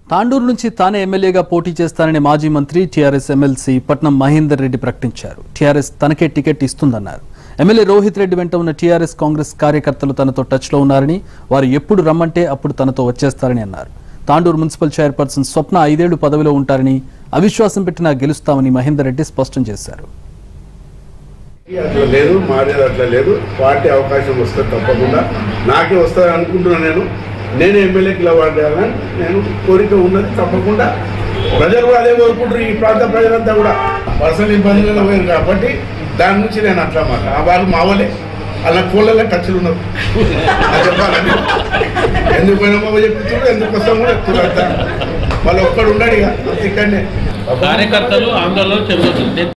తాండూరు నుంచి తానే ఎమ్మెల్యేగా పోటీ చేస్తానని మాజీ మంత్రి టీఆర్ఎస్ ఎమ్మెల్సీ పట్నం మహేందర్ రెడ్డి ప్రకటించారు టీఆర్ఎస్ తనకే టికెట్ ఇస్తుందన్నారు ఎమ్మెల్యే రోహిత్ రెడ్డి వెంట ఉన్న టీఆర్ఎస్ కాంగ్రెస్ కార్యకర్తలు తనతో టచ్లో ఉన్నారని వారు ఎప్పుడు రమ్మంటే అప్పుడు తనతో వచ్చేస్తారని అన్నారు తాండూరు మున్సిపల్ చైర్పర్సన్ స్వప్న ఐదేళ్లు పదవిలో ఉంటారని అవిశ్వాసం పెట్టినా గెలుస్తామని మహేందర్ రెడ్డి స్పష్టం చేశారు అట్లా లేదు మారేది అట్లా లేదు పార్టీ అవకాశం వస్తుంది తప్పకుండా నాకే వస్తుంది అనుకుంటున్నాను నేను నేను ఎమ్మెల్యేకి నిలబడాలని నేను కోరిక ఉన్నది తప్పకుండా ప్రజలు కూడా అదే కోరుకుంటారు ఈ ప్రాంత ప్రజలంతా కూడా పర్సనల్ ఇబ్బందులలో పోయారు కాబట్టి దాని నుంచి నేను అట్లా మాట ఆ వాళ్ళు మావలే అలా ఫోన్లలో టచ్లు ఉన్నారు అది చెప్పాలని ఎందుకు పోయినామో చెప్తున్నారు ఎందుకు వస్తామో చెప్తున్నారు అంతా వాళ్ళు ఒక్కడు ఉన్నాడు ఇక ఇక్కడనే కార్యకర్తలు ఆందోళన చెందుతుంది